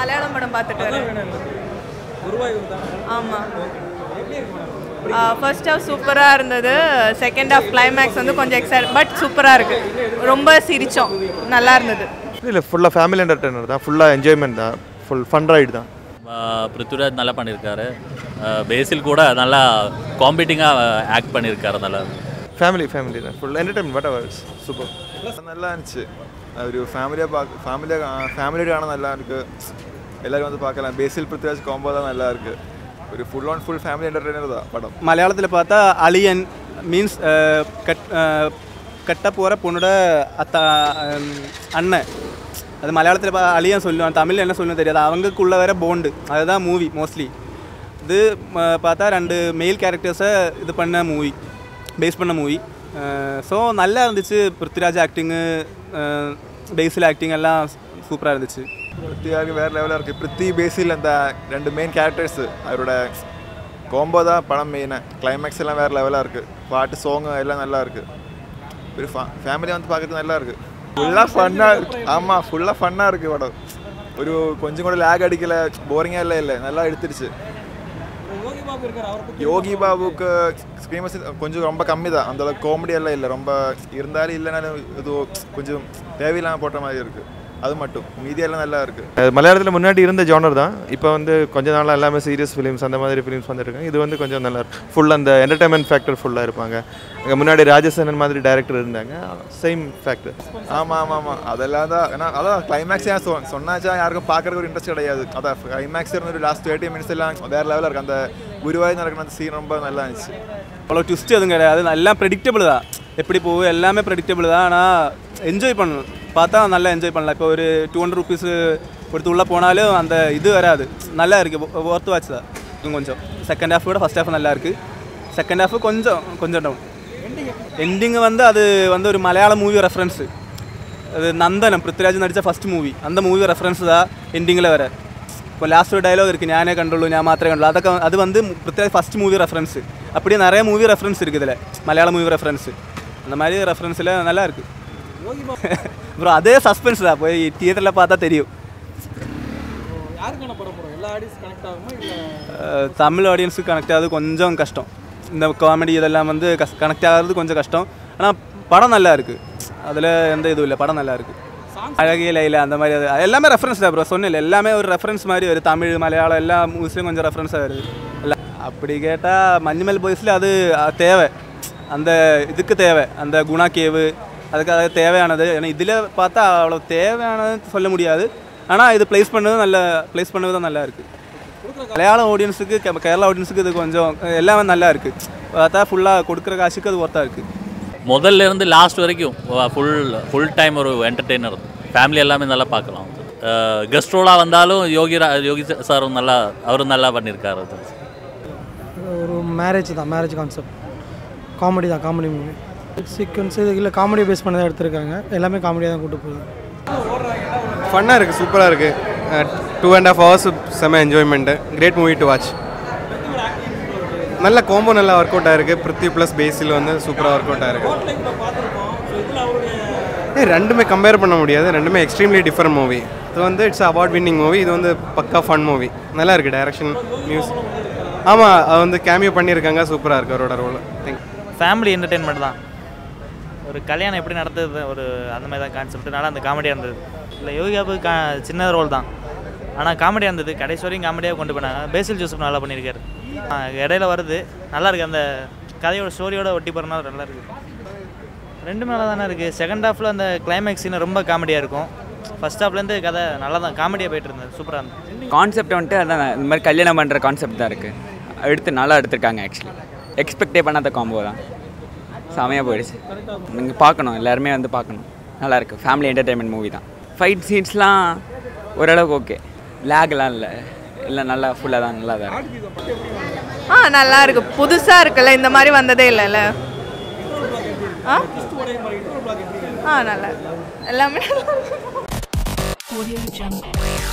மலையாளம் படம் பார்த்துட்டு வரேன் குருவாயூர் தான் ஆமாம் ஃபர்ஸ்ட் ஹாஃப் சூப்பராக இருந்தது செகண்ட் ஹாஃப் கிளைமேக்ஸ் வந்து கொஞ்சம் எக்ஸைட் பட் சூப்பராக இருக்குது ரொம்ப சிரித்தோம் நல்லா இருந்தது இல்லை ஃபுல்லாக ஃபேமிலி என்டர்டெய்னர் தான் ஃபுல்லாக என்ஜாய்மெண்ட் தான் ஃபுல் ஃபன் ரைடு தான் ஆஹ் பிருத்விராஜ் நல்லா பண்ணியிருக்காரு ஆஹ் பேசில் கூட நல்லா காம்பீட்டிங்காக ஆக்ட் பண்ணியிருக்காரு நல்லா ஃபேமிலி ஃபேமிலி தான் full entertainment whatever super நல்லா இருந்துச்சு ஒரு ஃபேமிலியாக பார்க்க ஃபேமிலியாக ஃபேமிலியோட കാണാൻ நல்லா இருக்கு எல்லாரும் வந்து பார்க்கலாம் பேசில் பிருத்விராஜ் காம்போ தான் நல்லா இருக்கு ஒரு full on full family entertainer தான் படம் மலையாளத்தில் பார்த்தா அலியன் மீன்ஸ் கட் கட்ட போகிற பொண்ணோட அத்தா ஹம், அண்ணன் அது மலையாளத்தில் பா அலியன் சொல்லுவான் தமிழில் என்ன சொல்லணும் தெரியாது அவங்களுக்குள்ள வேற போண்டு அதுதான் மூவி மோஸ்ட்லி இது ம, பார்த்தா ரெண்டு மெயில் கேரக்டர்ஸை இது பண்ண மூவி பேஸ் பண்ண மூவி ஸோ நல்லா இருந்துச்சு பிருத்விராஜ் ஆக்டிங்கு பேஸில் ஆக்டிங் எல்லாம் சூப்பராக இருந்துச்சு பிருத்தியாவுக்கு வேறு லெவலாக இருக்குது பிருத்தி பேசில் அந்த ரெண்டு மெயின் கேரக்டர்ஸ் அவரோட கோம்போ தான் படம் மெயினு கிளைமேக்ஸ் எல்லாம் வேறு லெவலாக இருக்குது பாட்டு சாங் எல்லாம் நல்லா இருக்குது ஒரு ஃபேமிலி வந்து பார்க்கறது நல்லா இருக்குது ஃபுல்லாக ஃபன்னாக இருக்கு ஆமாம் ஃபுல்லாக ஃபன்னாக இருக்குது படம் ஒரு கொஞ்சம் கூட லேக் அடிக்கல போரிங்காக இல்லை இல்லை நல்லா எடுத்துருச்சு யோகி பாபு இருக்கார் அவரை பற்றி யோகி பாபுக்கு ஸ்க்ரீன் கொஞ்சம் ரொம்ப கம்மி தான் அந்த அளவுக்கு காமெடி எல்லாம் இல்லை ரொம்ப இருந்தாலும் இல்லைனாலும் இது கொஞ்சம் தேவையில்லாமல் போட்ட மாதிரி இருக்குது அது மட்டும் மீதி எல்லாம் நல்லா இருக்குது மலையாளத்தில் முன்னாடி இருந்த ஜானர் தான் இப்போ வந்து கொஞ்ச நாளாக எல்லாமே சீரியஸ் ஃபிலிம்ஸ் அந்த மாதிரி ஃபிலிம்ஸ் வந்துருக்காங்க இது வந்து கொஞ்சம் நல்லா இருக்கு ஃபுல் அந்த என்டர்டைன்மெண்ட் ஃபேக்டர் ஃபுல்லாக இருப்பாங்க அங்கே முன்னாடி ராஜசேனன் மாதிரி டேரக்டர் இருந்தாங்க சேம் ஃபேக்டர் ஆமாம் ஆமாம் ஆமாம் அதெல்லாம் தான் ஏன்னா அதான் கிளைமேக்ஸ் ஏன் சொ சொன்னாச்சா யாருக்கும் பார்க்கறதுக்கு ஒரு இன்ட்ரெஸ்ட் கிடையாது அதான் கிளைமேக்ஸ் இருந்த ஒரு லாஸ்ட் தேர்ட்டி மினிட்ஸ் எல்லாம் வேறு லெவலில் இருக்குது அந்த குருவாயூர் நடக்கிற அந்த சீன் ரொம்ப நல்லா இருந்துச்சு அவ்வளோ ட்விஸ்ட் எதுவும் கிடையாது எல்லாம் ப்ரெடிக்டபிள் தான் எப்படி போகும் எல்லாமே ப்ரெடிக்டபிள் தான் ஆனால் என்ஜாய் பண்ணணும் பார்த்தா நல்லா என்ஜாய் பண்ணலாம் இப்போ ஒரு டூ ஹண்ட்ரட் ருபீஸ் கொடுத்து உள்ளே போனாலும் அந்த இது வராது நல்லா இருக்குது ஒர்த்து வாட்ச் தான் இன்னும் கொஞ்சம் செகண்ட் ஹாஃப் விட ஃபஸ்ட் ஹாஃப் நல்லா இருக்குது செகண்ட் ஹாஃப் கொஞ்சம் கொஞ்சம் டவுன் எண்டிங் வந்து அது வந்து ஒரு மலையாள மூவி ரெஃபரன்ஸு அது நந்தனம் பிருத்விராஜ் நடித்த ஃபஸ்ட் மூவி அந்த மூவி ரெஃபரன்ஸ் தான் எண்டிங்கில் வர இப்போ லாஸ்ட் ஒரு டயலாக் இருக்குது ஞானே கண்டுள்ளൂ ഞാൻ മാത്രമേ കണ്ടുള്ളൂ അതൊക്കെ അത് வந்து பிருத்விராஜ் ஃபஸ்ட் மூவி ரெஃபரன்ஸ் அப்படியே நிறைய மூவி ரெஃபரன்ஸ் இருக்குது இதில் மலையாள மூவி ரெஃபரன்ஸ் அந்த மாதிரி ரெஃபரன்ஸில் நல்லா இருக்குது அப்புறம் அதே சஸ்பென்ஸ் தான் போய் தியேட்டரில் பார்த்தா தெரியும் யாருக்கான படம் போகிறோம் எல்லா ஆடியன்ஸ் கனெக்ட் ஆகுமா இல்லை அஹ் தமிழ் ஆடியன்ஸுக்கு கனெக்ட் ஆகுது கொஞ்சம் கஷ்டம் இந்த காமெடி இதெல்லாம் வந்து கஸ் கனெக்ட் ஆகிறது கொஞ்சம் கஷ்டம் ஆனால் படம் நல்லா இருக்குது அதில் எந்த இதுவும் இல்லை படம் நல்லா இருக்குது அழகிய லைல அந்த மாதிரி அது அது எல்லாமே ரெஃபரன்ஸ் தான் ப்ரோ சொன்னேன் எல்லாமே ஒரு ரெஃபரன்ஸ் மாதிரி வருது தமிழ் மலையாளம் எல்லா மூவிஸ்லையும் கொஞ்சம் ரெஃபரன்ஸாக வருது இல்லை அப்படி கேட்டால் மஞ்சுமல் பாய்ஸில் அது அஹ், தேவை அந்த இதுக்கு தேவை அந்த குணா கேவு அதுக்கு அது தேவையானது ஏன்னா இதில் பார்த்தா அவ்வளோ தேவையானதுன்னு சொல்ல முடியாது ஆனால் இது ப்ளேஸ் பண்ணது நல்ல ப்ளேஸ் பண்ணது தான் நல்லா இருக்குது மலையாளம் ஆடியன்ஸுக்கு கேரளா ஆடியன்ஸுக்கு இது கொஞ்சம் எல்லாமே நல்லா இருக்குது பார்த்தா ஃபுல்லாக கொடுக்குற காசுக்கு அது ஒர்த்தாக இருக்குது முதல்ல இருந்து லாஸ்ட் வரைக்கும் ஃபுல் ஃபுல் டைம் ஒரு என்டர்டெய்னர் ஃபேமிலி எல்லாமே நல்லா பார்க்கலாம் கெஸ்ட் ரோலாக வந்தாலும் யோகி ரா- யோகி சாரும் நல்லா அவரும் நல்லா பண்ணியிருக்காரு அது. ஒரு மேரேஜ் தான் மேரேஜ் கான்செப்ட் காமெடி தான் காமெடி மூவி சீக்வன்ஸ் இல்லை காமெடி பேஸ் பண்ணி தான் எடுத்திருக்காங்க எல்லாமே காமெடியாக தான் கூட்டு போகுது ஃபன்னாக இருக்குது சூப்பராக இருக்குது டூ அண்ட் ஆஃப் ஹவர்ஸ் செம்ம enjoyment great movie to watch நல்ல கோம்போ நல்லா ஒர்க் அவுட் ஆயிருக்கு பிருத்வி ப்ளஸ் பேஸில் வந்து சூப்பராக ஒர்க் அவுட் ஆயிருக்கு டைப்பில் பார்த்துருக்கோம் ஸோ இதில் அவருடைய ஏய், ரெண்டுமே கம்பேர் பண்ண முடியாது ரெண்டுமே எக்ஸ்ட்ரீம்லி டிஃப்ரெண்ட் மூவி இது வந்து இட்ஸ் அவார்ட் வின்னிங் மூவி இது வந்து பக்கா ஃபன் மூவி நல்லா இருக்குது டைரக்ஷன் நியூஸ் ஆமாம் அது வந்து கேமியோ பண்ணியிருக்காங்க சூப்பராக இருக்குது அவரோட ரோல் தேங்க் ஃபேமிலி என்டர்டெயின்மெண்ட் தான் ஒரு கல்யாணம் எப்படி நடத்துறது ஒரு அந்த மாதிரி தான் கான்செப்ட் நல்லா அந்த காமெடியாக இருந்தது இல்லை யோகியாவுக்கு கா சின்ன ரோல் தான் ஆனால் காமெடியாக இருந்தது கடைசி வரையும் காமெடியாக கொண்டு போனாங்க பேசில் ஜோசப் நல்லா பண்ணியிருக்காரு ஆ, இடையில வருது நல்லா இருக்கு அந்த கதையோட ஸ்டோரியோட ஒட்டி போகிறனால நல்லா இருக்குது ரெண்டு மேலே தானே இருக்குது செகண்ட் ஹாஃபில் அந்த கிளைமேக்ஸ் சீன் ரொம்ப காமெடியாக இருக்கும் ஃபர்ஸ்ட் ஹாஃப்லேருந்து கதை நல்லா தான் காமெடியாக போயிட்டு இருந்தது சூப்பராக இருந்தது கான்செப்ட் வந்துட்டு அதான் இந்த மாதிரி கல்யாணம் பண்ணுற கான்செப்ட் தான் இருக்குது எடுத்து நல்லா எடுத்திருக்காங்க ஆக்சுவலி எக்ஸ்பெக்டே பண்ணாத காம்போ தான் செமையாக போயிடுச்சு நீங்கள் பார்க்கணும் எல்லாருமே வந்து பார்க்கணும் நல்லா இருக்கு ஃபேமிலி என்டர்டைன்மெண்ட் மூவி தான் ஃபைட் சீன்ஸ்லாம் ஓரளவுக்கு ஓகே லேக்லாம் இல்லை இல்லை நல்லா ஃபுல்லாக தான் நல்லா தான் இருக்கு ஆ நல்லா இருக்கு புதுசா இருக்குல்ல இந்த மாதிரி வந்ததே இல்லைல்ல ஆ ஆ நல்லா இருக்கு. எல்லாமே நல்லா இருக்கு. Audio Jungle.